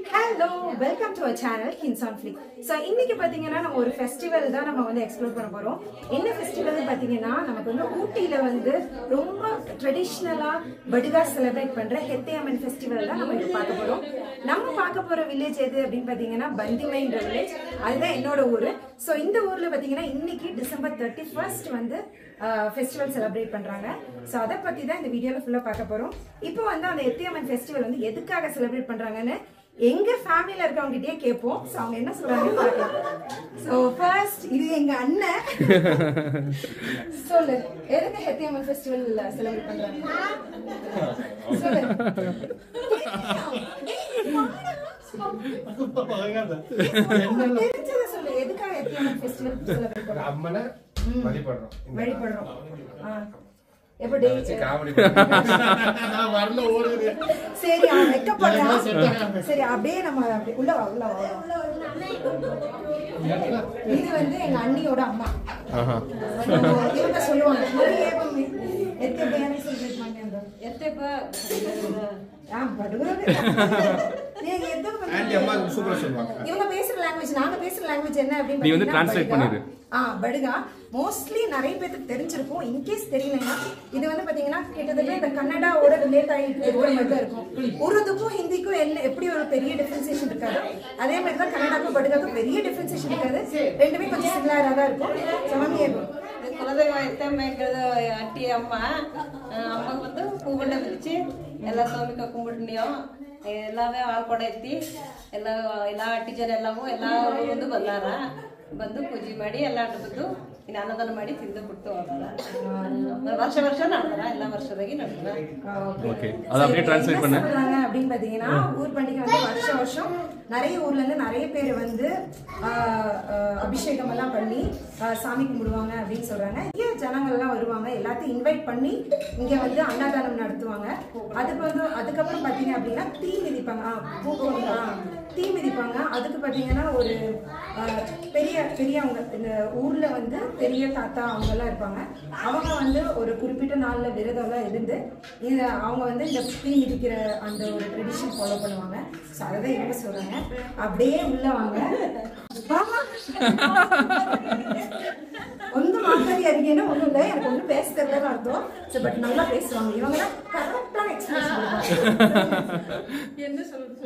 Hello welcome to our channel hints on flick so இன்னைக்கு பார்த்தீங்கன்னா நம்ம ஒரு ஃபெஸ்டிவல் தான் நம்ம வந்து எக்ஸ்ப்ளோர் பண்ண போகிறோம் என்ன ஃபெஸ்டிவல் பார்த்தீங்கன்னா நமக்கு வந்து ஊட்டியில் வந்து ரொம்ப ட்ரெடிஷ்னலாக படுகா செலிப்ரேட் பண்ணுற ஹெத்தையம்மன் ஃபெஸ்டிவல் தான் நம்ம இப்போ பார்க்க போகிறோம் நம்ம பார்க்க போகிற வில்லேஜ் எது அப்படின்னு பார்த்தீங்கன்னா பந்திமைன்ற வில்லேஜ் அதுதான் என்னோட ஊர் ஸோ இந்த ஊரில் பார்த்தீங்கன்னா இன்னைக்கு டிசம்பர் தேர்ட்டி ஃபர்ஸ்ட் வந்து ஃபெஸ்டிவல் செலிப்ரேட் பண்ணுறாங்க ஸோ அதை பற்றி தான் இந்த வீடியோவில் ஃபுல்லாக பார்க்க போகிறோம் இப்போ வந்து அந்த எத்தியம்மன் ஃபெஸ்டிவல் வந்து எதுக்காக செலிப்ரேட் பண்ணுறாங்கன்னு எங்க ஃபேமிலியில இருக்கவங்க கிட்டயே கேட்போம் ஸோ அவங்க என்ன சொல்றாங்கன்னு பார்க்கலாம் ஸோ ஃபர்ஸ்ட் இது எங்க அண்ணன் சொல்லு எதுக்கு ஹெத்தியம்மன் ஃபெஸ்டிவல் செலிப்ரேட் பண்றாங்க சொல்லு தெரிஞ்சதை சொல்லு எதுக்காக ஹெத்தியம்மன் ஃபெஸ்டிவல் செலிப்ரேட் பண்றாங்க அம்மனை வழிபடுறோம் இந்த வழிபடுறோம் ஆ. எப்படி வச்சு காமெடி நான் வரல ஓடுது சரி அவன் வைக்கப்படுறான் சரி அப்படியே நம்ம அப்படியே உள்ள வா உள்ள வா உள்ள வா. இது வந்து எங்க அண்ணியோட அம்மா இவங்க சொல்லுவாங்க நிறைய மம்மி எத்தனை பிரியாணி செலிப்ரேட் பண்ணீங்க எத்தப்ப ஆ படுகிறது நீங்க எத்தனை ஆண்டி அம்மா சூப்பரா சொல்லுவாங்க இவங்க பேசுற லாங்குவேஜ் நாங்க பேசுற லாங்குவேஜ் என்ன அப்படின்னு நீ வந்து பாத்தீங்கன்னா translate படுகா. பண்ணிரு. ஆ படுகா மோஸ்ட்லி நிறைய பேருக்கு தெரிஞ்சிருக்கும் இன்கேஸ் தெரியலனா இது வந்து பாத்தீங்கன்னா கிட்டத்தட்ட இந்த கன்னடாவோட ரிலேட் ஆகிட்டு இருக்கிற மாதிரி தான் இருக்கும் உருதுக்கும் ஹிந்திக்கும் என்ன எப்படி ஒரு பெரிய டிஃபரன்சியேஷன் இருக்காது அதே மாதிரி தான் கன்னடாக்கும் படுகாக்கும் பெரிய டிஃபரன்சியேஷன் இருக்காது ரெண்டுமே கொஞ்சம் சிமிலரா தான் இருக்கும் So, mummy, குலதெய்வம் எத்தம்மைங்கிறது அட்டி அம்மா அஹ் அம்மாக்கு வந்து பூவெல்லாம் பிரிச்சு எல்லா சாமிக்கு கும்பிட்டுனியும் எல்லாமே ಆಳ್ಕೊಡ ಎತ್ತಿ ಎಲ್ಲ ಎಲ್ಲ ಟೀಚರ್ ಎಲ್ಲವೂ ಎಲ್ಲ ಬಂದು ಬಂದಾರ ಬಂದು ಪೂಜೆ ಮಾಡಿ ಎಲ್ಲ ಬಂದು ಇನ್ನು ಅನ್ನದಾನ ಮಾಡಿ ತಿಂದು ಬಿಟ್ಟು ಹೋಗ್ತಾರ ವರ್ಷ ವರ್ಷ ನಡ್ದಾರ ಎಲ್ಲ ವರ್ಷದಾಗಿ ನಡ್ದಾರ ஓகே அதை அப்படியே டிரான்ஸ்லேட் என்ன பண்ணு சொல்றாங்க அப்படின்னு பாத்தீங்கன்னா ஊர் பண்டிகை வந்து வருஷம் வருஷம் நிறைய ஊர்ல இருந்து நிறைய பேர் வந்து ஆஹ், ஆஹ், அபிஷேகம் எல்லாம் பண்ணி ஆஹ், சாமி கும்பிடுவாங்க அப்படின்னு சொல்றாங்க இங்க ஜனங்கள் எல்லாம் வருவாங்க எல்லாத்தையும் இன்வைட் பண்ணி இங்க வந்து அன்னதானம் நடத்துவாங்க அதுக்கு வந்து அதுக்கப்புறம் பாத்தீங்க அப்படின்னா தீ மிதிப்பாங்க ஆஹ், பூ- ஆஹ், தீ மிதிப்பாங்க அதுக்கு பாத்தீங்கன்னா ஒரு ஆஹ், பெரிய பெரியவங்க இந்த ஊர்ல வந்து பெரிய தாத்தா அவங்க எல்லாம் இருப்பாங்க அவங்க வந்து ஒரு குறிப்பிட்ட நாள்ல விரதம் எல்லாம் இருந்து இத அவங்க வந்து இந்த தீ மிதிக்கிற அந்த ஒரு ட்ரெடிஷன் ஃபாலோ பண்ணுவாங்க ஸோ அதை தான் இவங்க சொல்றாங்க அப்படியே உள்ள வாங்க வாமா. ஒன்று மாத்தாடி அறிக்கைன்னா ஒன்றும் இல்லை எனக்கு ஒன்றும் பேச தெரியலன்னு அர்த்தம் ஸோ பட் நல்லா பேசுவாங்க இவங்க தான் கரெக்டான எக்ஸ்பிரஷன் என்ன சொல்றது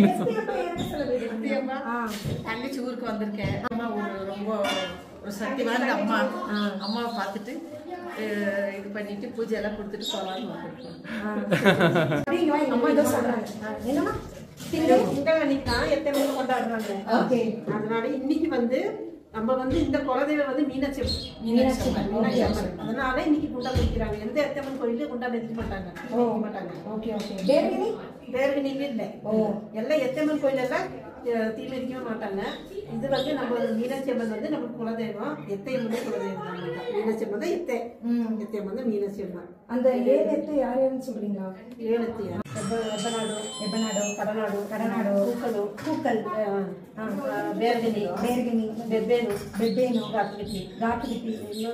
ஆ தங்கச்சி ஊருக்கு வந்திருக்கேன் அம்மா ஒரு ரொம்ப ஒரு சக்திவான அம்மா அம்மாவை பார்த்துட்டு அஹ், இது பண்ணிட்டு பூஜை எல்லாம் கொடுத்துட்டு போகலான்னு வந்திருக்கோம் அப்படிங்களா எங்க அம்மா ஏதோ சொல்றாங்க ஆ, என்னம்மா திங்கள் திங்கள் அன்னைக்கு தான் எத்தனை பேர் கொண்டாடுறாங்க ஓகே அதனால இன்னைக்கு வந்து நம்ம வந்து இந்த குலதெய்வம் வந்து மீனாட்சி அம்மன். மீனாட்சி அம்மன். மீனாட்சி அம்மன் அதனால இன்னைக்கு குண்டான் வைக்கிறாங்க எந்த எத்தம்மன் கோயிலும் குண்டான் வைக்க மாட்டாங்க வைக்க மாட்டாங்க ஓகே ஓகே பேர்கினி வேறு நீங்க இல்லை எல்லாம் எத்தம்மன் கோயில் எல்லாம் அஹ், தீ மிதிக்கவே மாட்டாங்க இது வந்து நம்ம மீனாட்சி அம்மன் வந்து நம்ம குலதெய்வம் எத்தையம்மன் குலதெய்வம் தான் நம்ம. மீனாட்சி அம்மன் தான் எத்தை ம் எத்தையம்மன் தான் மீனாட்சி அம்மன் அந்த ஏழு எட்டு யார் யாருன்னு சொல்றீங்களா ஏழத்தியா எபனாடோ எபனாடோ கடநாடு கடநாடு பூக்கலு பூக்கல் ஆ, ಬೇರ್ಗನಿ ಬೇರ್ಗಿನಿ ಬೆಬ್ಬೇನು ಬೆಬ್ಬೇನು ಗಾತ್ಲಿಪಿ ಗಾಟಲಿಪಿ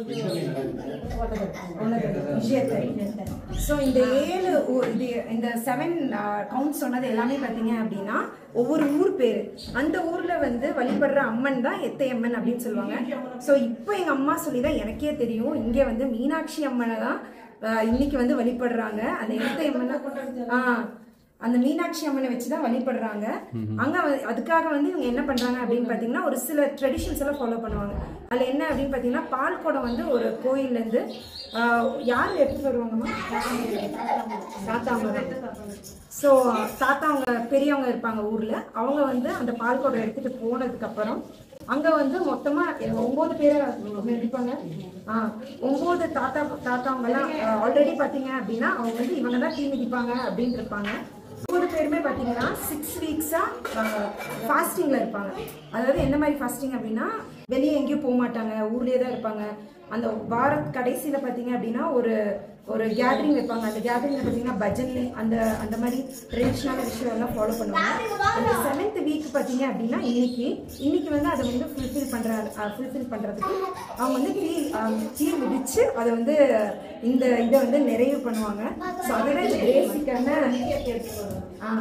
ಒಣಗಡೆ விஷயத்தை ஸோ இந்த ஏழு ஊ- இது இந்த செவன் கவுண்ட் சொன்னது எல்லாமே பார்த்தீங்க அப்படின்னா ஒவ்வொரு ஊர் பேர் அந்த ஊர்ல வந்து வழிபடுற அம்மன் தான் எத்தையம்மன் அப்படின்னு சொல்லுவாங்க ஸோ இப்போ எங்க அம்மா சொல்லி தான் எனக்கே தெரியும் இங்கே வந்து மீனாட்சி அம்மனை தான் ஆஹ், இன்னைக்கு வந்து வழிபடுறாங்க அந்த எத்தையம்மனை ஆ அந்த மீனாட்சி அம்மனை வச்சு தான் வழிபடுறாங்க அங்க வந்து- அதுக்காக வந்து இவங்க என்ன பண்றாங்க அப்படின்னு பாத்தீங்கன்னா ஒரு சில ட்ரெடிஷன்ஸ் எல்லாம் ஃபாலோ பண்ணுவாங்க அதுல என்ன அப்படின்னு பாத்தீங்கன்னா பால் குடம் வந்து ஒரு கோயில்ல இருந்து ஆஹ், யார் எடுத்துட்டு வருவாங்கம்மா தாத்தா ஸோ தாத்தா அவங்க பெரியவங்க இருப்பாங்க ஊர்ல அவங்க வந்து அந்த பால் குடம் எடுத்துட்டு போனதுக்கு அப்புறம் அங்க வந்து மொத்தமா ஒன்பது பேரை இருப்பாங்க ஆ ஒன்பது தாத்தா தாத்தாவங்க எல்லாம் ஆல்ரெடி பாத்தீங்க அப்படின்னா அவங்க வந்து இவங்க தான் தீ மிதிப்பாங்க அப்படின்னு இருப்பாங்க ஒவ்வொரு பேருமே பாத்தீங்கன்னா சிக்ஸ் வீக்ஸா ஃபாஸ்டிங்ல இருப்பாங்க அதாவது என்ன மாதிரி ஃபாஸ்டிங் அப்படின்னா வெளியே எங்கேயும் போக மாட்டாங்க ஊர்லயே தான் இருப்பாங்க அந்த வார கடைசியில பாத்தீங்க அப்படின்னா ஒரு ஒரு கேதரிங் வைப்பாங்க அந்த கேதரிங்ல பாத்தீங்கன்னா பஜனை அந்த அந்த மாதிரி ட்ரெடிஷ்னலான விஷயம் எல்லாம் ஃபாலோ பண்ணுவாங்க அந்த செவன்த் வீக் பாத்தீங்க அப்படின்னா இன்னைக்கு இன்னைக்கு வந்து அதை வந்து ஃபுல்ஃபில் பண்ற ஃபுல்ஃபில் பண்றதுக்கு அவங்க வந்து தீ ஆம், தீ மிதிச்சு அதை வந்து இந்த இதை வந்து நிறைவு பண்ணுவாங்க ஸோ அதெல்லாம் இந்த பேசிக்கான ஆ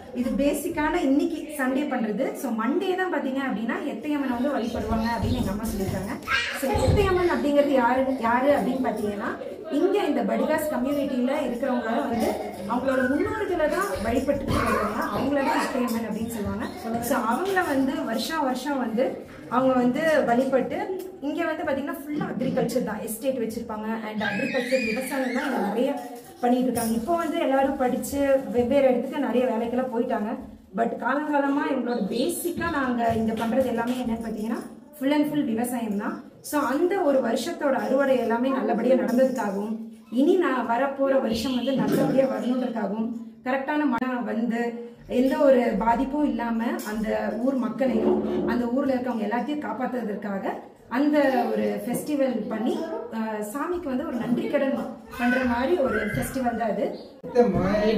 இது பேசிக்கான இன்னைக்கு சண்டே பண்றது ஸோ மண்டே தான் பாத்தீங்க அப்படின்னா எத்தையம்மன் வந்து வழிபடுவாங்க அப்படின்னு எங்க அம்மா சொல்லியிருக்காங்க ஸோ எத்தையம்மன் அப்படிங்கிறது யாரு யாரு அப்படின்னு பாத்தீங்கன்னா இங்க இந்த படிகாஸ் கம்யூனிட்டியில இருக்கிறவங்க வந்து அவங்களோட முன்னோர்களை தான் வழிபட்டு வருவாங்க அவங்கள தான் எத்தையம்மன் அப்படின்னு சொல்லுவாங்க ஸோ அவங்கள வந்து வருஷம் வருஷம் வந்து அவங்க வந்து வழிபட்டு இங்க வந்து பாத்தீங்கன்னா ஃபுல்லா அக்ரிகல்ச்சர் தான் எஸ்டேட் வச்சிருப்பாங்க அண்ட் அக்ரிகல்ச்சர் விவசாயம் தான் இங்க நிறைய பண்ணிட்டு இருக்காங்க இப்போ வந்து எல்லாரும் படிச்சு வெவ்வேறு இடத்துக்கு நிறைய வேலைக்கெல்லாம் போயிட்டாங்க பட் காலங்காலமா இவங்களோட பேசிக்கா நாங்க இங்க பண்றது எல்லாமே என்னன்னு பாத்தீங்கன்னா ஃபுல் அண்ட் ஃபுல் விவசாயம் தான் ஸோ அந்த ஒரு வருஷத்தோட அறுவடை எல்லாமே நல்லபடியா நடந்ததுக்காகவும் இனி நான் வரப்போற வருஷம் வந்து நல்லபடியா வரணுன்றதுக்காகவும் கரெக்டான மழை வந்து எந்த ஒரு பாதிப்பும் இல்லாம அந்த ஊர் மக்களையும் அந்த ஊர்ல இருக்கவங்க எல்லாத்தையும் காப்பாத்துறதுக்காக அந்த ஒரு ஃபெஸ்டிவல் பண்ணி அஹ், சாமிக்கு வந்து ஒரு நன்றி கடன் பண்ற மாதிரி ஒரு ஃபெஸ்டிவல் தான் அது ಮತ್ತೆ ಮಾಯ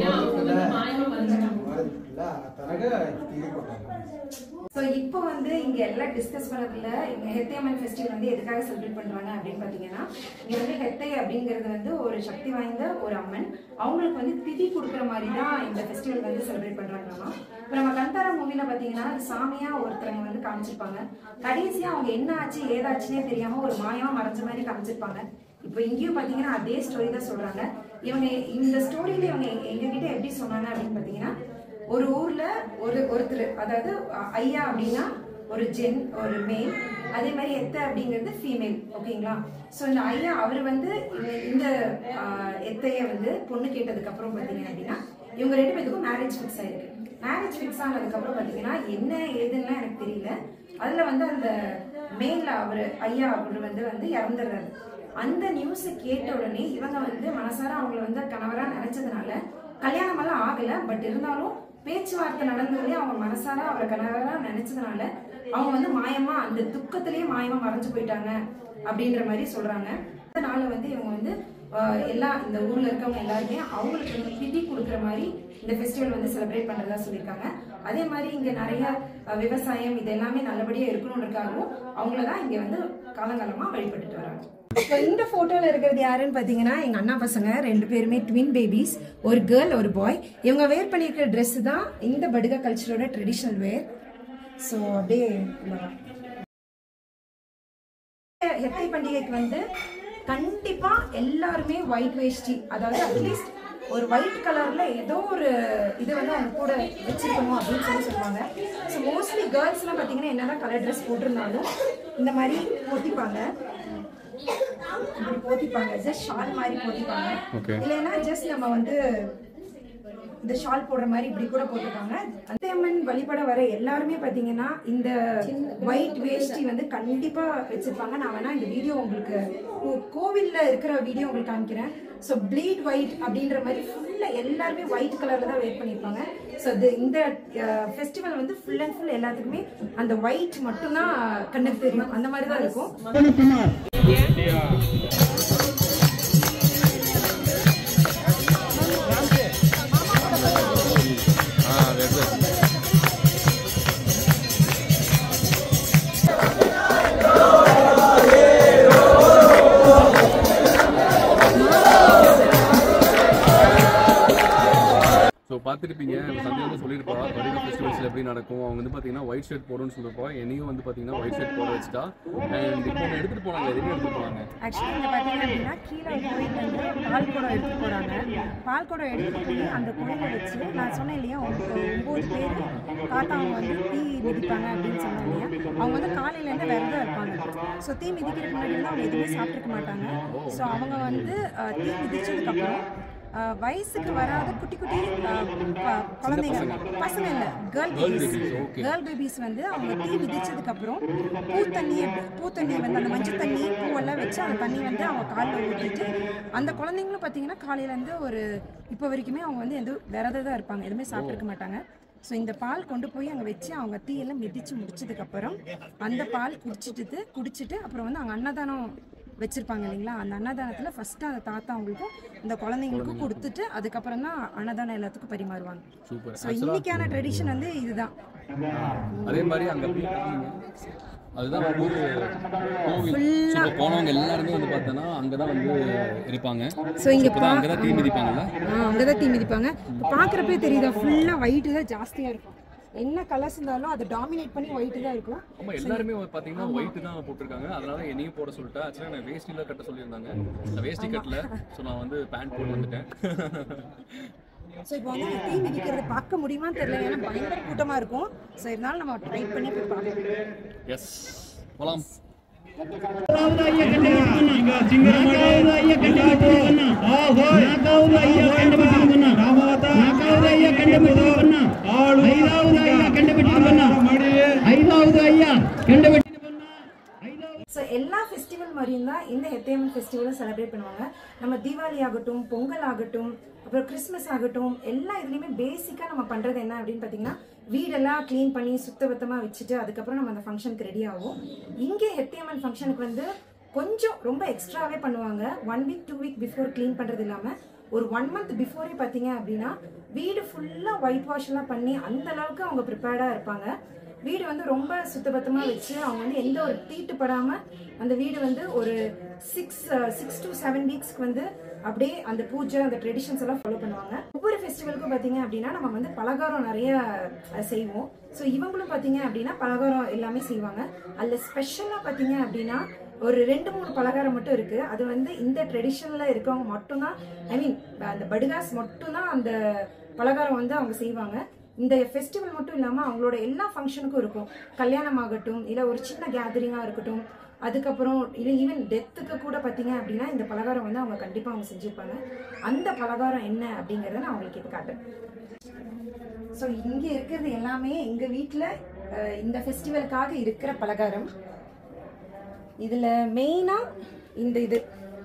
ಮಾಡಿದ್ರಲ್ಲ ತನಗ ತೀರಿಕೊಟ್ಟಾಗ ஸோ இப்போ வந்து இங்க எல்லாம் டிஸ்கஸ் பண்ணதுல இங்க ஹெத்தையம்மன் ஃபெஸ்டிவல் வந்து எதுக்காக செலிப்ரேட் பண்றாங்க அப்படின்னு பாத்தீங்கன்னா இங்க வந்து ஹெத்தை அப்படிங்கிறது வந்து ஒரு சக்தி வாய்ந்த ஒரு அம்மன் அவங்களுக்கு வந்து திதி கொடுக்குற மாதிரி தான் இந்த ஃபெஸ்டிவல் வந்து செலிப்ரேட் பண்றாங்களாமா இப்போ நம்ம கந்தாரா மூவில பாத்தீங்கன்னா சாமியா ஒருத்தவங்க வந்து காமிச்சிருப்பாங்க கடைசியா அவங்க என்ன ஆச்சு ஏதாச்சுன்னே தெரியாம ஒரு மாயமா மறைஞ்ச மாதிரி காமிச்சிருப்பாங்க இப்போ இங்கேயும் பாத்தீங்கன்னா அதே ஸ்டோரி தான் சொல்றாங்க இவங்க இந்த ஸ்டோரியில இவங்க எங்ககிட்ட எப்படி சொன்னாங்க அப்படின்னு பாத்தீங்கன்னா ஒரு ஊர்ல ஒரு ஒருத்தர் அதாவது அ- ஐயா அப்படின்னா ஒரு ஜென் ஒரு மேல் அதே மாதிரி எத்த அப்படிங்கிறது ஃபீமேல் ஓகேங்களா ஸோ இந்த ஐயா அவர் வந்து இந்த- இந்த ஆ, எத்தைய வந்து பொண்ணு கேட்டதுக்கு அப்புறம் பார்த்தீங்க அப்படின்னா இவங்க ரெண்டு பேத்துக்கும் மேரேஜ் ஃபிக்ஸ் ஆயிருக்கு மேரேஜ் ஃபிக்ஸ் ஆனதுக்கு அப்புறம் பார்த்தீங்கன்னா என்ன ஏதுன்னா எனக்கு தெரியல அதுல வந்து அந்த மேல் அவர் ஐயா அவர் வந்து வந்து இறந்துடுறாரு அந்த நியூஸை கேட்ட உடனே இவங்க வந்து மனசார அவங்கள வந்து கணவரா நினைச்சதுனால கல்யாணம் எல்லாம் ஆகல பட் இருந்தாலும் பேச்சுவார்த்தை நடந்ததுலயே அவங்க மனசார அவரை கணவரா நினைச்சதுனால அவங்க வந்து மாயமா அந்த துக்கத்திலேயே மாயமா மறைஞ்சு போயிட்டாங்க அப்படின்ற மாதிரி சொல்றாங்க அதனால வந்து இவங்க வந்து ஆஹ், எல்லா இந்த ஊர்ல இருக்கவங்க எல்லாருமே அவங்களுக்கு வந்து திதி கொடுக்குற மாதிரி இந்த ஃபெஸ்டிவல் வந்து செலிப்ரேட் பண்றதா சொல்லியிருக்காங்க அதே மாதிரி இங்க நிறைய அஹ், விவசாயம் இது எல்லாமே நல்லபடியா இருக்கணுன்றதுக்காகவும் அவங்கள தான் இங்க வந்து காலங்காலமா வழிபட்டுட்டு வராங்க இப்போ இந்த போட்டோல இருக்கிறது யாருன்னு பாத்தீங்கன்னா எங்க அண்ணா பசங்க ரெண்டு பேருமே ட்வின் பேபிஸ் ஒரு கேர்ள் ஒரு பாய் இவங்க வேர் பண்ணியிருக்கிற Dress தான் இந்த படுகா கல்ச்சரோட ட்ரெடிஷ்னல் வேர் ஸோ அப்படியே உள்ளவா. ஹெத்தை பண்டிகைக்கு வந்து கண்டிப்பா எல்லாருமே ஒயிட் வேஷ்டி அதாவது அட்லீஸ்ட் ஒரு ஒயிட் கலர்ல ஏதோ ஒரு இது வந்து அவங்க கூட வச்சிருக்கணும் அப்படின்னு சொல்லி சொல்லுவாங்க ஸோ மோஸ்ட்லி கேர்ள்ஸ்லாம் பார்த்தீங்கன்னா என்னதான் கலர் ட்ரெஸ் போட்டிருந்தாலும் இந்த மாதிரி போத்திப்பாங்க இப்படி போத்திப்பாங்க ஜஸ்ட் ஷால் மாதிரி போத்திப்பாங்க Okay. இல்லைன்னா ஜஸ்ட் நம்ம வந்து இந்த ஷால் போடுற மாதிரி இப்படி கூட போட்டுருக்காங்க அத்தையம்மன் வழிபட வர எல்லாருமே பாத்தீங்கன்னா இந்த ஒயிட் வேஷ்டி வந்து கண்டிப்பா வச்சிருப்பாங்க நான் வேணா இந்த வீடியோ உங்களுக்கு கோ- கோவில்ல இருக்கிற வீடியோ உங்களுக்கு காமிக்கிறேன் ஸோ ப்ளீட் ஒயிட் அப்படின்ற மாதிரி ஃபுல்லா எல்லாருமே ஒயிட் கலர்ல தான் வெயிட் பண்ணியிருப்பாங்க ஸோ இந்த ஃபெஸ்டிவல் வந்து ஃபுல் அண்ட் ஃபுல் எல்லாத்துக்குமே அந்த ஒயிட் மட்டும்தான் கண்ணுக்கு தெரியும் அந்த மாதிரி தான் இருக்கும் ஆ அது எடுத்து ஸோ பார்த்துருப்பீங்க சந்தை வந்து சொல்லியிருப்பா பரிகா ஃபெஸ்டிவல்ஸில் எப்படி நடக்கும் அவங்க வந்து பார்த்தீங்கன்னா ஒயிட் ஷர்ட் போடணும்னு சொல்லியிருப்பா என்னையும் வந்து பார்த்தீங்கன்னா ஒயிட் ஷர்ட் போட வச்சுட்டா அண்ட் இப்போ ஒன்று எடுத்துகிட்டு போனாங்க எதுவுமே எடுத்துகிட்டு போனாங்க ஆக்சுவலி இங்கே பார்த்தீங்க அப்படின்னா கீழே ஒரு கோயில் வந்து பால் குடம் எடுத்துட்டு போகிறாங்க பால் குடம் எடுத்துட்டு போய் அந்த கோயிலை வச்சு நான் சொன்னேன் இல்லையா ஒன்பது ஒம்பது பேர் தாத்தாங்க வந்து தீ மிதிப்பாங்க அப்படின்னு சொன்னேன் இல்லையா அவங்க வந்து காலையிலேருந்து விரதம் இருப்பாங்க ஸோ தீ மிதிக்கிறதுக்கு முன்னாடி வந்து அவங்க எதுவுமே சாப்பிட்ருக்க மாட்டாங்க ஸோ அவங்க வந்து அஹ், தீ மிதிச்சதுக்கப்புறம் அஹ், வயசுக்கு வராத குட்டி குட்டி அஹ், ப- குழந்தைங்க பசங்க இல்லை girl babies okay. Girl babies வந்து அவங்க தீ மிதிச்சதுக்கு அப்புறம் பூ தண்ணி பூ தண்ணி வந்து அந்த மஞ்சள் தண்ணி பூவெல்லாம் வச்சு அந்த தண்ணி வந்து அவங்க காலில் ஊற்றிட்டு அந்த குழந்தைங்களும் பார்த்தீங்கன்னா காலையிலேருந்து ஒரு இப்போ வரைக்குமே அவங்க வந்து எந்த விரதம் தான் இருப்பாங்க எதுவுமே சாப்பிட்ருக்க மாட்டாங்க ஸோ இந்த பால் கொண்டு போய் அங்கே வச்சு அவங்க தீயெல்லாம் மிதிச்சு முடிச்சதுக்கப்புறம் அந்த பால் குடிச்சிட்டு குடிச்சிட்டு அப்புறம் வந்து அங்கே அன்னதானம் வச்சிருப்பாங்க இல்லைங்களா அந்த அன்னதானத்தில் ஃபஸ்ட்டு அந்த தாத்தா அவங்களுக்கும் இந்த குழந்தைங்களுக்கும் கொடுத்துட்டு அதுக்கப்புறம் தான் அன்னதானம் எல்லாத்துக்கும் பரிமாறுவாங்க சூப்பர் ஸோ இன்னைக்கான ட்ரெடிஷன் வந்து இதுதான் அதே மாதிரி அங்கே போய் காமிங்க அதுதான் வந்து கோவில் ஸோ இப்போ போனவங்க எல்லாருமே வந்து பார்த்தோன்னா அங்கே தான் வந்து இருப்பாங்க ஸோ இங்கே இப்போ தான் அங்கே தான் தீ மிதிப்பாங்கல்ல அங்கே தான் தீ மிதிப்பாங்க இப்போ பார்க்குறப்பே தெரியுதா ஃபுல்லாக ஒயிட்டு தான் ஜாஸ்தியாக இருக்கும் என்ன கலர்ஸ் இருந்தாலும் அதை டாமினேட் பண்ணி ஒயிட்டு தான் இருக்கும் ஆமா எல்லாருமே வந்து பாத்தீங்கன்னா ஒயிட் தான் போட்டிருக்காங்க அதனால என்னையும் போட சொல்லிட்டேன் ஆக்சுவலாக நான் வேஷ்டில கட்ட சொல்லியிருந்தாங்க நான் வேஷ்டி கட்டல ஸோ நான் வந்து பேண்ட் போட்டு வந்துட்டேன் ஸோ இப்போ வந்து அந்த தீ மிதிக்கிறத பார்க்க முடியுமான்னு தெரியல ஏன்னா பயங்கர கூட்டமாக இருக்கும் ஸோ இருந்தாலும் நம்ம ட்ரை பண்ணி போய் பார்க்கலாம் எஸ் போலாம் ஸோ எல்லா ஃபெஸ்டிவல் மாதிரியும் தான் இந்த ஹெத்தேமன் ஃபெஸ்டிவலும் செலிப்ரேட் பண்ணுவாங்க நம்ம தீபாவளி ஆகட்டும் பொங்கல் ஆகட்டும் அப்புறம் கிறிஸ்மஸ் ஆகட்டும் எல்லா இதுலேயுமே பேசிக்காக நம்ம பண்ணுறது என்ன அப்படின்னு பார்த்தீங்கன்னா வீடெல்லாம் க்ளீன் பண்ணி சுத்தபத்தமாக வச்சுட்டு அதுக்கப்புறம் நம்ம அந்த ஃபங்க்ஷனுக்கு ரெடி ஆகும் இங்கே ஹெத்தியம்மன் ஃபங்க்ஷனுக்கு வந்து கொஞ்சம் ரொம்ப எக்ஸ்ட்ராவே பண்ணுவாங்க one week two week before clean பண்ணுறது இல்லாமல் ஒரு ஒன் மந்த் பிஃபோரே பார்த்தீங்க அப்படின்னா வீடு ஃபுல்லாக ஒயிட் வாஷ் எல்லாம் பண்ணி அந்த அளவுக்கு அவங்க ப்ரிப்பேர்டாக இருப்பாங்க வீடு வந்து ரொம்ப சுத்தபத்தமாக வச்சு அவங்க வந்து எந்த ஒரு தீட்டு படாமல் அந்த வீடு வந்து ஒரு சிக்ஸ் சிக்ஸ் டு செவன் வீக்ஸ்க்கு வந்து அப்படியே அந்த பூஜை அந்த ட்ரெடிஷன்ஸ் எல்லாம் ஃபாலோ பண்ணுவாங்க ஒவ்வொரு ஃபெஸ்டிவலுக்கும் பார்த்தீங்க அப்படின்னா நம்ம வந்து பலகாரம் நிறைய அஹ், செய்வோம் ஸோ இவங்களும் பார்த்தீங்க அப்படின்னா பலகாரம் எல்லாமே செய்வாங்க அதில் ஸ்பெஷலாக பார்த்தீங்க அப்படின்னா ஒரு ரெண்டு மூணு பலகாரம் மட்டும் இருக்கு அது வந்து இந்த ட்ரெடிஷன்ல இருக்கவங்க மட்டும்தான் ஐ மீன் அந்த படுகாஸ் மட்டும்தான் அந்த பலகாரம் வந்து அவங்க செய்வாங்க இந்த ஃபெஸ்டிவல் மட்டும் இல்லாமல் அவங்களோட எல்லா ஃபங்க்ஷனுக்கும் இருக்கும் கல்யாணம் ஆகட்டும் இல்லை ஒரு சின்ன கேதரிங்காக இருக்கட்டும் அதுக்கப்புறம் இல்லை ஈவன் டெத்துக்கு கூட பார்த்தீங்க அப்படின்னா இந்த பலகாரம் வந்து அவங்க கண்டிப்பாக அவங்க செஞ்சுருப்பாங்க அந்த பலகாரம் என்ன அப்படிங்கிறத நான் உங்களுக்கு இப்போ காட்டுறேன் ஸோ இங்கே இருக்கிறது எல்லாமே எங்கள் வீட்டில் இந்த ஃபெஸ்டிவலுக்காக இருக்கிற பலகாரம் இதில் மெயினாக இந்த இது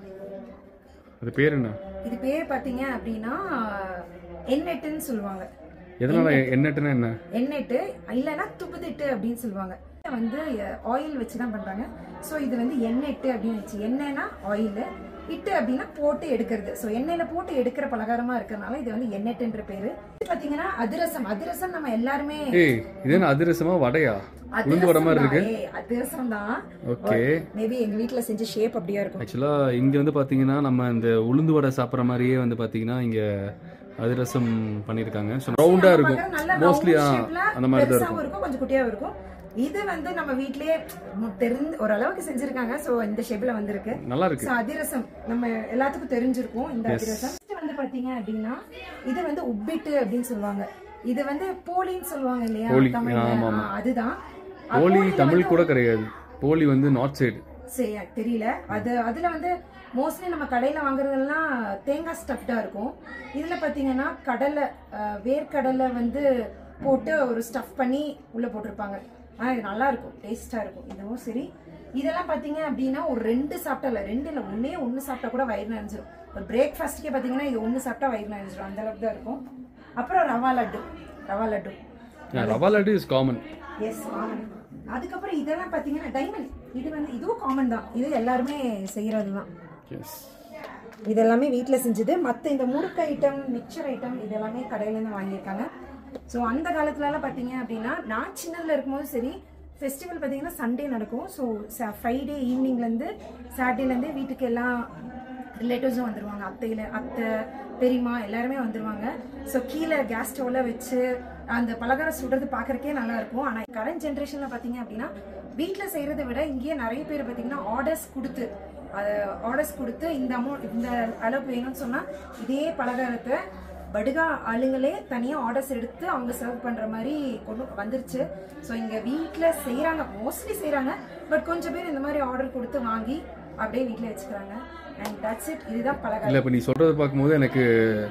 அது பேர் என்ன இது பேர் பார்த்தீங்க அப்படின்னா எண்ணெட்டுன்னு சொல்லுவாங்க எதனால எண்ணட்டுனா என்ன எண்ணெட்டு இல்லைன்னா துப்புதிட்டு அப்படின்னு சொல்லுவாங்க இதை வந்து ஆயில் வச்சு தான் பண்ணுறாங்க ஸோ இது வந்து எண்ணெட்டு அப்படின்னு வச்சு எண்ணெய்னா ஆயில் இட்டு அப்படின்னா போட்டு எடுக்கிறது ஸோ எண்ணெயில் போட்டு எடுக்கிற பலகாரமா இருக்கிறதுனால இது வந்து எண்ணெட்டுன்ற பேரு இது பார்த்தீங்கன்னா அதிரசம் அதிரசம் நம்ம எல்லாருமே ஏய் இது என்ன அதிரசமா வடையா உளுந்து வடை மாதிரி இருக்கு அதிரசம் தான் ஓகே மேபி எங்க வீட்ல செஞ்ச ஷேப் அப்படியா இருக்கும் ஆக்சுவலா இங்க வந்து பாத்தீங்கன்னா நம்ம இந்த உளுந்து வடை சாப்பிட்ற மாதிரியே வந்து பாத்தீங்கன்னா இங்க அதிரசம் பண்ணிருக்காங்க ஸோ ரவுண்டா இருக்கும் பார்க்கறது நல்ல மோஸ்ட்லி round shapeல அந்த மாதிரி தான் பெருசாவும் இருக்கும் இருக்கும் கொஞ்சம் குட்டியாவும் இருக்கும் இது வந்து நம்ம வீட்லயே ம், தெரிந்து ஓரளவுக்கு செஞ்சிருக்காங்க சோ இந்த ஷேப்ல வந்திருக்கு நல்லா இருக்கு சோ அதிரசம் நம்ம எல்லாத்துக்கும் தெரிஞ்சிருக்கும் இந்த அதிரசம் Next வந்து பாத்தீங்க அப்படின்னா இது வந்து உப்பிட்டு அப்படின்னு சொல்லுவாங்க இது வந்து போலின்னு சொல்லுவாங்க இல்லையா போலி, தமிழ்ல ஆமா, ஆமா. ஆ, அதுதான் போலி போலியில தமிழ் வந்து கூட கிடையாது போலி வந்து நார்த் சைடு சரி எனக்கு தெரியல அது அதுல வந்து மோஸ்ட்லி நம்ம கடையில வாங்குறதெல்லாம் தேங்காய் ஸ்டஃப்டா இருக்கும் இதுல பாத்தீங்கன்னா கடலை அஹ், வேர்க்கடலை வந்து போட்டு ஒரு ஸ்டஃப் பண்ணி உள்ள போட்டிருப்பாங்க ஆனா இது நல்லா இருக்கும் டேஸ்டா இருக்கும் இதுவும் சரி இதெல்லாம் பாத்தீங்க அப்படின்னா ஒரு ரெண்டு சாப்பிட்டா இல்ல ரெண்டு இல்ல ஒன்னே ஒண்ணு சாப்பிட்டா கூட வயிறு நிறைஞ்சிரும் ஒரு பிரேக்ஃபாஸ்ட்க்கே பாத்தீங்கன்னா இது ஒண்ணு சாப்பிட்டா வயிறு நிறைஞ்சிரும் அந்த அளவுக்கு தான் இருக்கும் அப்புறம் rava laddu rava laddu rava laddu is common is common அதுக்கப்புறம் இதெல்லாம் பார்த்தீங்கன்னா டைமண்ட் இது வந்து இதுவும் காமன் தான் இது எல்லாருமே செய்கிறது தான் எஸ் இது எல்லாமே வீட்டில் செஞ்சது மற்ற இந்த முறுக்கு ஐட்டம் மிக்சர் ஐட்டம் இது எல்லாமே கடையிலேருந்து வாங்கியிருக்காங்க ஸோ அந்த காலத்துலலாம் பார்த்தீங்க அப்படின்னா நான் சின்னதில் இருக்கும்போது சரி ஃபெஸ்டிவல் பார்த்தீங்கன்னா சண்டே நடக்கும் ஸோ ஃப்ரைடே ஈவினிங்லேருந்து சாட்டர்டேலேருந்து வீட்டுக்கு எல்லாம் ரிலேட்டிவ்ஸும் வந்துருவாங்க அத்தையில அத்தை பெரியம்மா எல்லாருமே வந்துருவாங்க ஸோ கீழே கேஸ் ஸ்டவ்ல வச்சு அந்த பலகாரம் சுடுறது பார்க்கறக்கே நல்லா இருக்கும் ஆனால் கரண்ட் ஜென்ரேஷனில் பார்த்தீங்க அப்படின்னா வீட்டில் செய்கிறத விட இங்கேயே நிறைய பேர் பார்த்தீங்கன்னா ஆர்டர்ஸ் கொடுத்து ஆர்டர்ஸ் கொடுத்து இந்த அமௌண்ட் இந்த அளவுக்கு வேணும்னு சொன்னால் இதே பலகாரத்தை படுகா ஆளுங்களே தனியாக ஆர்டர்ஸ் எடுத்து அவங்க சர்வ் பண்ணுற மாதிரி கொண்டு வந்துருச்சு ஸோ இங்கே வீட்டில் செய்கிறாங்க மோஸ்ட்லி செய்கிறாங்க பட் கொஞ்சம் பேர் இந்த மாதிரி ஆர்டர் கொடுத்து வாங்கி அப்படியே வீட்டில் வச்சுக்கிறாங்க அண்ட் தட்ஸ் இட் இதுதான் பலகாரம் இல்ல இப்ப நீ சொல்றத பார்க்கும்போது எனக்கு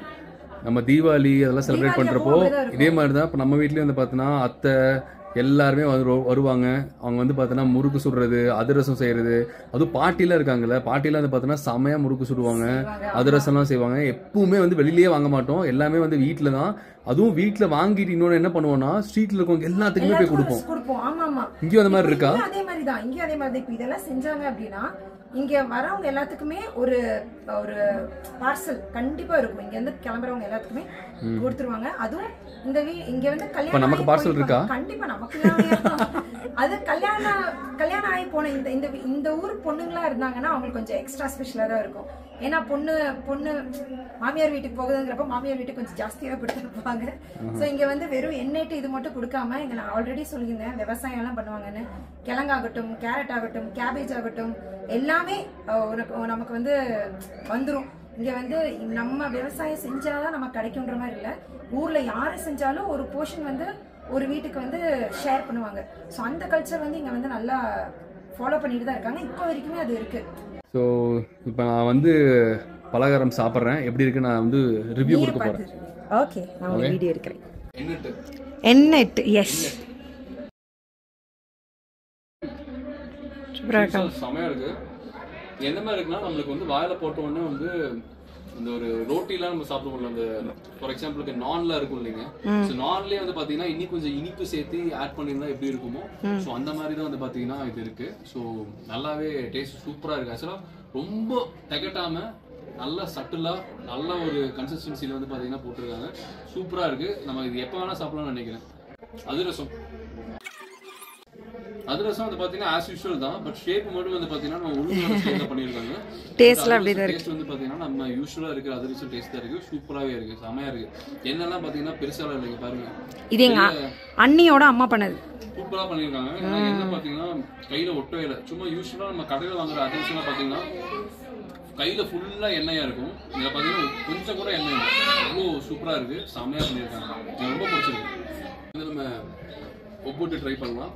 நம்ம தீபாவளி அதெல்லாம் செலிப்ரேட் தீபாவளி பண்றப்போ அப்போ அப்படிதான் இருக்கும். இதே மாதிரி தான் இப்போ நம்ம வீட்லயும் வந்து பார்த்தோன்னா அத்தை எல்லாருமே வரு- வருவாங்க அவங்க வந்து பார்த்தோன்னா முறுக்கு சுடுறது அதிரசம் செய்யறது அதுவும் பாட்டிலாம் இருக்காங்கல்ல பாட்டிலாம் வந்து பார்த்தோன்னா செமையா முறுக்கு சுடுவாங்க அதிரசம்லாம் செய்வாங்க எப்பவுமே வந்து வெளியிலேயே வாங்க மாட்டோம் எல்லாமே வந்து வீட்டில் தான் அதுவும் வீட்டில் வாங்கிட்டு இன்னொன்று என்ன பண்ணுவோம்னா ஸ்ட்ரீட்ல இருக்கவங்க எல்லாத்துக்குமே போய் கொடுப்போம் கொடுப்போம் ஆமா ஆமா இங்கேயும் அந்த மாதிரி இருக்கா இங்கேயும் அதே மாதிரி தான் இங்கேயும் அதே மாதிரி தான் இப்போ இதெல்லாம் செஞ்சாங்க அப்படின்னா இங்க வரவங்க எல்லாத்துக்குமே ஒரு ஒரு பார்சல் கண்டிப்பா இருக்கும் இங்க இருந்து கிளம்புறவங்க எல்லாத்துக்குமே கொடுத்துருவாங்க அதுவும் இந்த வீ இங்க வந்து கல்யாணம் நமக்கு ஆகி parcel போயிருப்பாங்க. இருக்கா? கண்டிப்பா நமக்கு இல்லாமையா? அது கல்யாணம் கல்யாணம் ஆகி போன இந்த இந்த இந்த ஊர் பொண்ணுங்களா இருந்தாங்கன்னா அவங்களுக்கு கொஞ்சம் எக்ஸ்ட்ரா ஸ்பெஷலாக தான் இருக்கும் ஏன்னா பொண்ணு பொண்ணு மாமியார் வீட்டுக்கு போகுதுங்கிறப்ப மாமியார் வீட்டுக்கு கொஞ்சம் ஜாஸ்தியாக கொடுத்துருப்பாங்க ஸோ இங்கே வந்து வெறும் எண்ணெய்ட்டு இது மட்டும் கொடுக்காம இங்கே நான் ஆல்ரெடி சொல்லியிருந்தேன் விவசாயம் எல்லாம் பண்ணுவாங்கன்னு கிழங்காகட்டும் கேரட் ஆகட்டும் கேபேஜ் ஆகட்டும் எல்லாமே அஹ், உனக்கு நமக்கு வந்து வந்துடும் இங்க வந்து நம்ம விவசாயம் செஞ்சாதான் நமக்கு கிடைக்குன்ற மாதிரி இல்ல ஊர்ல யாரு செஞ்சாலும் ஒரு போர்ஷன் வந்து ஒரு வீட்டுக்கு வந்து ஷேர் பண்ணுவாங்க ஸோ அந்த கல்ச்சர் வந்து இங்க வந்து நல்லா ஃபாலோ பண்ணிட்டு தான் இருக்காங்க இப்போ வரைக்குமே அது இருக்கு ஸோ இப்போ நான் வந்து பலகாரம் சாப்பிட்றேன் எப்படி இருக்கு நான் வந்து ரிவ்யூ கொடுக்க போகிறேன் ஓகே நான் ஒரு வீடியோ எடுக்கிறேன் என்னட்டு எண்ணெட் எஸ் சூப்பரா இருக்கா செமையா இருக்கு எந்த மாதிரி இருக்குன்னா நம்மளுக்கு வந்து வாயில போட்ட உடனே வந்து இந்த ஒரு ரோட்டிலாம் நம்ம சாப்பிடுவோம்ல அந்த ஃபார் எக்ஸாம்பிளுக்கு நான்ல இருக்கும் இல்லைங்க ஸோ நான்லயே வந்து பாத்தீங்கன்னா இன்னி கொஞ்சம் இனிப்பு சேர்த்து ஆட் பண்ணியிருந்தா எப்படி இருக்குமோ ஸோ அந்த மாதிரி தான் வந்து பாத்தீங்கன்னா இது இருக்கு ஸோ நல்லாவே டேஸ்ட் சூப்பரா இருக்கு ஆக்சுவலா ரொம்ப திகட்டாம நல்ல சட்டிலா நல்ல ஒரு கன்சிஸ்டன்சில வந்து பாத்தீங்கன்னா போட்டிருக்காங்க சூப்பரா இருக்கு நம்ம இது எப்போ வேணா சாப்பிடலாம்னு நினைக்கிறேன் அதிரசம் அதிரசம் வந்து பாத்தீங்கன்னா ஆஸ் யூஷுவல் தான் பட் ஷேப் மட்டும் வந்து பாத்தீங்கன்னா நம்ம உளுந்து ஸ்டைல்ல பண்ணிருக்காங்க டேஸ்ட்லாம் அப்படி தான் டேஸ்ட் வந்து பாத்தீங்கன்னா நம்ம யூஷுவலா இருக்கிற அதிரசம் டேஸ்ட் தான் இருக்கு சூப்பராவே இருக்கு செமையா இருக்கு என்னெல்லாம் பாத்தீங்கன்னா பெருசா இல்லைங்க பாருங்க இது எங்க அண்ணியோட அம்மா பண்ணது சூப்பரா பண்ணிருக்காங்க ஏன்னா என்ன பாத்தீங்கன்னா கையில ஒட்டவே இல்லை சும்மா யூஷுவலா நம்ம கடையில வாங்குற அதிரசம் பாத்தீங்கன்னா கையில ஃபுல்லா எண்ணெயா இருக்கும் இதுல பாத்தீங்கன்னா கொஞ்சம் கூட எண்ணெய் இல்லை அவ்வளோ சூப்பரா இருக்கு செமையா பண்ணிருக்காங்க எனக்கு ரொம்ப பிடிச்சிருக்கு இது நம்ம ஒப்புட்டு ட்ரை பண்ணலாம்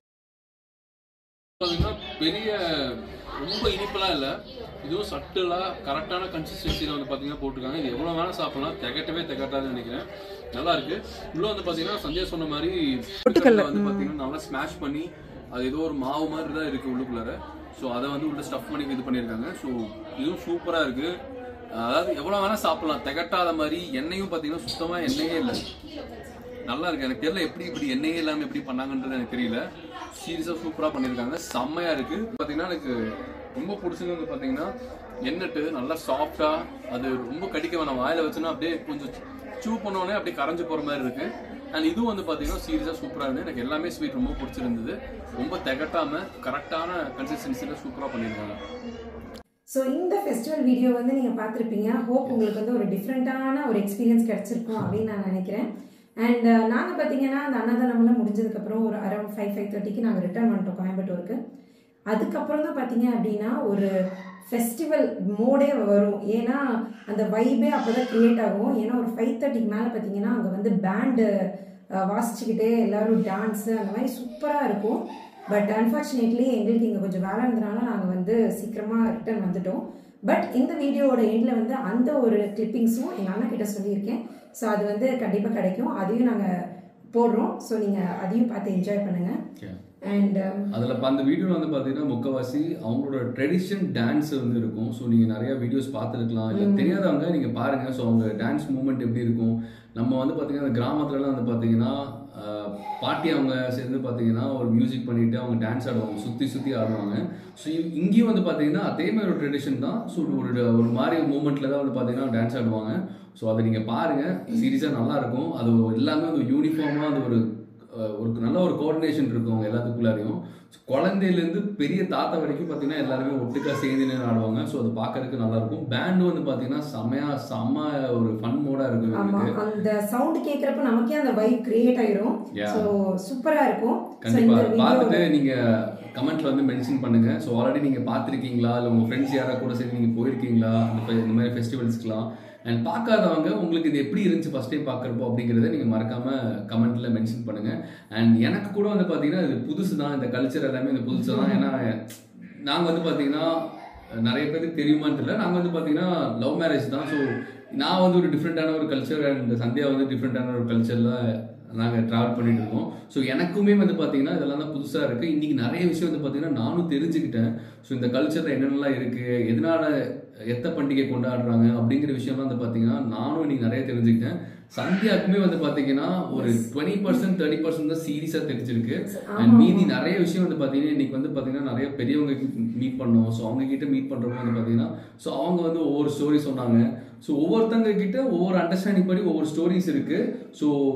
பாத்தீங்கன்னா பெரிய ரொம்ப இனிப்பெல்லாம் இல்லை இதுவும் சட்டிலா கரெக்டான கன்சிஸ்டன்சியில் வந்து பார்த்தீங்கன்னா போட்டிருக்காங்க இது எவ்வளோ வேணால் சாப்பிடலாம் திகட்டவே திகட்டாதுன்னு நினைக்கிறேன் நல்லா இருக்கு உள்ள வந்து பார்த்தீங்கன்னா சஞ்சய் சொன்ன மாதிரி பொட்டுக்கல்ல வந்து பார்த்தீங்கன்னா நல்லா ஸ்மாஷ் பண்ணி அது ஏதோ ஒரு மாவு மாதிரி தான் இருக்கு உள்ளுக்குள்ளார ஸோ அதை வந்து உள்ள ஸ்டஃப் பண்ணி இது பண்ணியிருக்காங்க ஸோ இதுவும் சூப்பராக இருக்கு அதாவது எவ்வளோ வேணால் சாப்பிடலாம் திகட்டாத மாதிரி எண்ணெயும் பார்த்தீங்கன்னா சுத்தமாக எண்ணெயே இல்லை நல்லா இருக்கு எனக்கு தெரியல எப்படி இப்படி எண்ணெயே இல்லாம எப்படி பண்ணாங்கன்றது எனக்கு தெரியல சீரியஸா சூப்பரா பண்ணிருக்காங்க செம்மையா இருக்கு பாத்தீங்கன்னா எனக்கு ரொம்ப பிடிச்சது வந்து பாத்தீங்கன்னா எண்ணெட்டு நல்லா சாஃப்டா அது ரொம்ப கடிக்க வேணாம் வாயில வச்சோன்னா அப்படியே கொஞ்சம் சூ பண்ணோடனே அப்படியே கரைஞ்சு போற மாதிரி இருக்கு அண்ட் இதுவும் வந்து பாத்தீங்கன்னா சீரியஸா சூப்பரா இருந்தது எனக்கு எல்லாமே ஸ்வீட் ரொம்ப பிடிச்சிருந்தது ரொம்ப திகட்டாம கரெக்டான கன்சிஸ்டன்சில சூப்பரா பண்ணிருக்காங்க ஸோ இந்த ஃபெஸ்டிவல் வீடியோ வந்து நீங்கள் பார்த்துருப்பீங்க ஹோப் உங்களுக்கு வந்து ஒரு டிஃப்ரெண்ட்டான ஒரு எக்ஸ்பீரியன்ஸ் கிடச்சிருக்கும் அப்படின்னு நான் நினைக்கிறேன் அண்ட் நாங்கள் பார்த்தீங்கன்னா அந்த அன்னதானம்லாம் முடிஞ்சதுக்கப்புறம் ஒரு அரௌண்ட் ஃபைவ் ஃபைவ் தேர்ட்டிக்கு நாங்கள் ரிட்டர்ன் பண்ணிட்டோம் கோயம்புத்தூருக்கு அதுக்கப்புறம் தான் பார்த்தீங்க அப்படின்னா ஒரு ஃபெஸ்டிவல் மோடே வரும் ஏன்னா அந்த வைபே அப்போ தான் க்ரியேட் ஆகும் ஏன்னா ஒரு ஃபைவ் தேர்ட்டிக்கு மேலே பார்த்தீங்கன்னா அங்கே வந்து பேண்டு வாசிச்சுக்கிட்டே எல்லாரும் டான்ஸு அந்த மாதிரி சூப்பராக இருக்கும் பட் அன்ஃபார்ச்சுனேட்லி எங்களுக்கு இங்கே கொஞ்சம் வேலை இருந்தனால நாங்கள் வந்து சீக்கிரமாக ரிட்டர்ன் வந்துட்டோம் பட் இந்த வீடியோவோட எண்டில் வந்து அந்த ஒரு கிளிப்பிங்ஸும் எங்கள் அண்ணா கிட்ட சொல்லியிருக்கேன் ஸோ அது வந்து கண்டிப்பாக கிடைக்கும் அதையும் நாங்கள் போடுறோம் ஸோ நீங்கள் அதையும் பார்த்து என்ஜாய் பண்ணுங்கள் அண்ட் அதில் அந்த வீடியோவில் வந்து பார்த்தீங்கன்னா முக்கவாசி அவங்களோட ட்ரெடிஷன் டான்ஸ் வந்து இருக்கும் ஸோ நீங்கள் நிறைய வீடியோஸ் பார்த்துருக்கலாம் இல்லை தெரியாதவங்க நீங்கள் பாருங்கள் ஸோ அவங்க டான்ஸ் மூமெண்ட் எப்படி இருக்கும் நம்ம வந்து பார்த்தீங்கன்னா அந்த கிராமத்துலலாம் வந்து பார்த்தீங்கன்னா ஆஹ், பாட்டி அவங்க சேர்ந்து பார்த்தீங்கன்னா ஒரு மியூசிக் பண்ணிட்டு அவங்க டான்ஸ் ஆடுவாங்க சுற்றி சுற்றி ஆடுவாங்க ஸோ இங்கேயும் வந்து பார்த்தீங்கன்னா அதே மாதிரி ஒரு ட்ரெடிஷன் தான் ஸோ ஒரு ஒரு மாதிரி மூமெண்ட்டில் தான் வந்து பார்த்தீங்கன்னா டான்ஸ் ஆடுவாங்க ஸோ அதை நீங்கள் பாருங்கள் சீரியஸாக நல்லா இருக்கும் அது எல்லாமே வந்து யூனிஃபார்மாக அது ஒரு அஹ் ஒரு நல்ல ஒரு கோஆர்டினேஷன் இருக்கும் அவங்க எல்லாத்துக்குள்ளாரையும் குழந்தையிலேருந்து பெரிய தாத்தா வரைக்கும் பார்த்தீங்கன்னா எல்லாருமே ஒட்டுக்கா சேர்ந்து நின்று ஆடுவாங்க ஸோ அது பார்க்கறதுக்கு நல்லா இருக்கும் பேண்டு வந்து பார்த்தீங்கன்னா செமையா செம்ம ஒரு ஃபன் மோடாக இருக்கும் ஆமா இவங்களுக்கு அந்த சவுண்ட் கேட்குறப்ப நமக்கே அந்த வைப் கிரியேட் ஆயிரும் Yeah. ஸோ சூப்பராக இருக்கும் So, கண்டிப்பா இந்த பார்த்துட்டு video- நீங்க கமெண்ட்ல வந்து மென்ஷன் பண்ணுங்க ஸோ ஆல்ரெடி நீங்க பார்த்துருக்கீங்களா இல்லை உங்க ஃப்ரெண்ட்ஸ் யாரா கூட சேர்ந்து நீங்க போயிருக்கீங்களா இந்த fe- இந்த மாதிரி ஃபெஸ்டிவல்ஸ்க்குலாம் அண்ட் பார்க்காதவங்க உங்களுக்கு இது எப்படி இருந்துச்சு ஃபர்ஸ்ட் டைம் பார்க்குறப்போ அப்படிங்கிறத நீங்க மறக்காம கமெண்ட்ல மென்ஷன் பண்ணுங்க அண்ட் எனக்கு கூட வந்து பாத்தீங்கன்னா இது புதுசு தான் இந்த கல்ச்சர் எல்லாமே இந்த புதுசு தான் ஏன்னா நாங்க வந்து பாத்தீங்கன்னா நிறைய பேருக்கு தெரியுமான்னு தெரியல நாங்க வந்து பாத்தீங்கன்னா லவ் மேரேஜ் தான் ஸோ நான் வந்து ஒரு டிஃப்ரெண்ட்டான ஒரு கல்ச்சர் அண்ட் சந்தியா வந்து டிஃப்ரெண்ட்டான ஒரு கல்ச்சர்ல நாங்கள் ட்ராவல் பண்ணிட்டு இருக்கோம் ஸோ எனக்குமே வந்து பார்த்தீங்கன்னா இதெல்லாம் தான் புதுசாக இருக்குது இன்றைக்கி நிறைய விஷயம் வந்து பார்த்தீங்கன்னா நானும் தெரிஞ்சுக்கிட்டேன் ஸோ இந்த கல்ச்சரில் என்னென்னலாம் இருக்குது எதனால எத்த பண்டிகை கொண்டாடுறாங்க அப்படிங்கிற விஷயம்லாம் வந்து பார்த்தீங்கன்னா நானும் இன்னைக்கு நிறைய தெரிஞ்சுக்கிட்டேன் சந்தியாக்குமே வந்து பார்த்தீங்கன்னா ஒரு டுவெண்ட்டி பர்சன்ட் தேர்ட்டி பர்சன்ட் தான் சீரியஸாக தெரிஞ்சிருக்கு அண்ட் மீதி நிறைய விஷயம் வந்து பார்த்தீங்கன்னா இன்னைக்கு வந்து பார்த்தீங்கன்னா நிறைய பெரியவங்க மீட் பண்ணோம் ஸோ அவங்க கிட்ட மீட் பண்ணுறப்போ வந்து பார்த்தீங்கன்னா ஸோ அவங்க வந்து ஒவ்வொரு ஸ்டோரி சொன்னாங்க ஸோ ஒவ்வொருத்தங்க கிட்ட ஒவ்வொரு அண்டர்ஸ்டாண்டிங் படி ஒவ்வொரு ஸ்டோரிஸ் இருக்கு ஸோ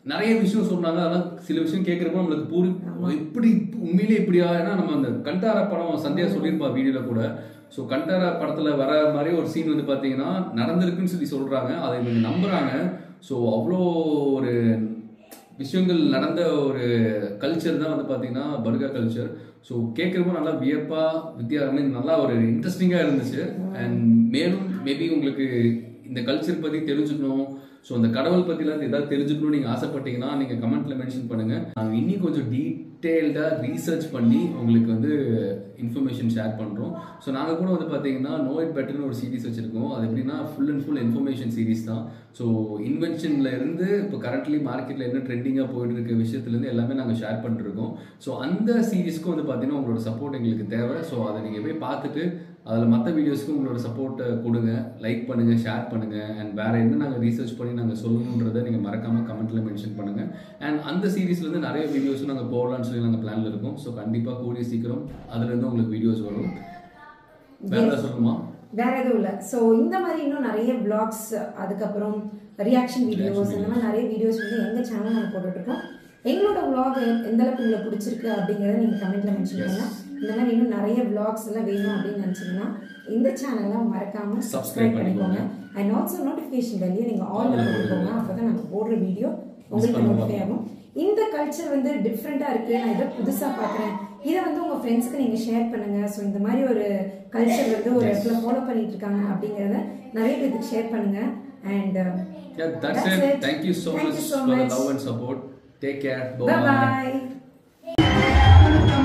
நிறைய விஷயம் சொன்னாங்க அதெல்லாம் சில விஷயம் கேட்குறப்ப நம்மளுக்கு பூரி இப்படி உண்மையிலே இப்படியா ஏன்னா நம்ம அந்த கண்டாரா படம் சந்தியா சொல்லியிருப்பா வீடியோல கூட ஸோ கண்டாரா படத்துல வர மாதிரி ஒரு சீன் வந்து பாத்தீங்கன்னா நடந்திருக்குன்னு சொல்லி சொல்றாங்க அதை இவங்க நம்புறாங்க ஸோ அவ்வளோ ஒரு விஷயங்கள் நடந்த ஒரு கல்ச்சர் தான் வந்து பார்த்தீங்கன்னா பர்கா கல்ச்சர் ஸோ கேட்குறப்போ நல்லா வியப்பா வித்தியா I mean, நல்லா ஒரு இன்ட்ரெஸ்டிங்காக இருந்துச்சு அண்ட் மேலும் மேபி உங்களுக்கு இந்த கல்ச்சர் பற்றி தெரிஞ்சுக்கணும் ஸோ அந்த கடவுள் பற்றிலாம் ஏதாவது தெரிஞ்சுக்கணும்னு நீங்கள் ஆசைப்பட்டீங்கன்னா நீங்கள் கமெண்ட்ல மென்ஷன் பண்ணுங்க நாங்கள் இன்னும் கொஞ்சம் டீட்டெயில்டாக ரீசர்ச் பண்ணி உங்களுக்கு வந்து இன்ஃபர்மேஷன் ஷேர் பண்ணுறோம் ஸோ நாங்கள் கூட வந்து பார்த்தீங்கன்னா நோ இட் பெட்டர்னு ஒரு சீரிஸ் வச்சுருக்கோம் அது எப்படின்னா full and full information series தான் ஸோ இன்வென்ஷன்ல இருந்து இப்போ கரண்ட்லி மார்க்கெட்டில் என்ன ட்ரெண்டிங்காக போயிட்டு இருக்க விஷயத்துலேருந்து எல்லாமே நாங்கள் ஷேர் பண்ணிருக்கோம் ஸோ அந்த சீரிஸ்க்கும் வந்து பார்த்தீங்கன்னா உங்களோட சப்போர்ட் எங்களுக்கு தேவை ஸோ அதை நீங்கள் போய் பார்த்துட்டு அதில் மற்ற வீடியோஸ்க்கு உங்களோட சப்போர்ட்டை கொடுங்க லைக் பண்ணுங்க ஷேர் பண்ணுங்க அண்ட் வேற என்ன நாங்கள் ரீசர்ச் பண்ணி நாங்கள் சொல்லணுன்றதை நீங்கள் மறக்காம கமெண்ட்ல மென்ஷன் பண்ணுங்க அண்ட் அந்த சீரீஸ்லேருந்து நிறைய வீடியோஸும் நாங்கள் போடலாம்னு சொல்லி நாங்கள் பிளான்ல இருக்கோம் ஸோ கண்டிப்பாக கூடிய சீக்கிரம் அதுலேருந்து உங்களுக்கு வீடியோஸ் வரும் வேற ஏதாவது சொல்லணுமா வேற எதுவும் இல்லை ஸோ இந்த மாதிரி இன்னும் நிறைய பிளாக்ஸ் அதுக்கப்புறம் ரியாக்ஷன் வீடியோஸ் இந்த மாதிரி நிறைய வீடியோஸ் வந்து எங்கள் சேனல் நாங்கள் போட்டுட்ருக்கோம் எங்களோட vlog எந்த அளவுக்கு உங்களுக்கு பிடிச்சிருக்கு அப்படிங்கிறத நீங்கள் கமெண்ட்ல மென்ஷன் பண்ணுங்க இந்த மாதிரி இன்னும் நிறைய vlogs எல்லாம் வேணும் அப்படின்னு நினச்சிங்கன்னா இந்த சேனலை மறக்காம Subscribe சப்ஸ்கிரைப் பண்ணிக்கோங்க பண்ணிக்கோங்க. அண்ட் ஆல்சோ நோட்டிஃபிகேஷன் வெளியே நீங்கள் ஆல் பண்ணிக்கோங்க அப்போ தான் நம்ம போடுற வீடியோ உங்களுக்கு பண்ண நோட்டிஃபை ஆகும் இந்த கல்ச்சர் வந்து டிஃப்ரெண்ட்டாக இருக்குது நான் இதை புதுசாக பார்க்குறேன் இதை வந்து உங்கள் ஃப்ரெண்ட்ஸ்க்கு நீங்கள் ஷேர் பண்ணுங்கள் ஸோ இந்த மாதிரி ஒரு கல்ச்சர் வந்து ஒரு இடத்துல ஃபாலோ பண்ணிட்டு இருக்காங்க அப்படிங்கிறத நிறைய பேருக்கு ஷேர் பண்ணுங்கள் and Yeah, that's, it. Thank you so much for the love and support. Take care. Bye Bye-bye. bye.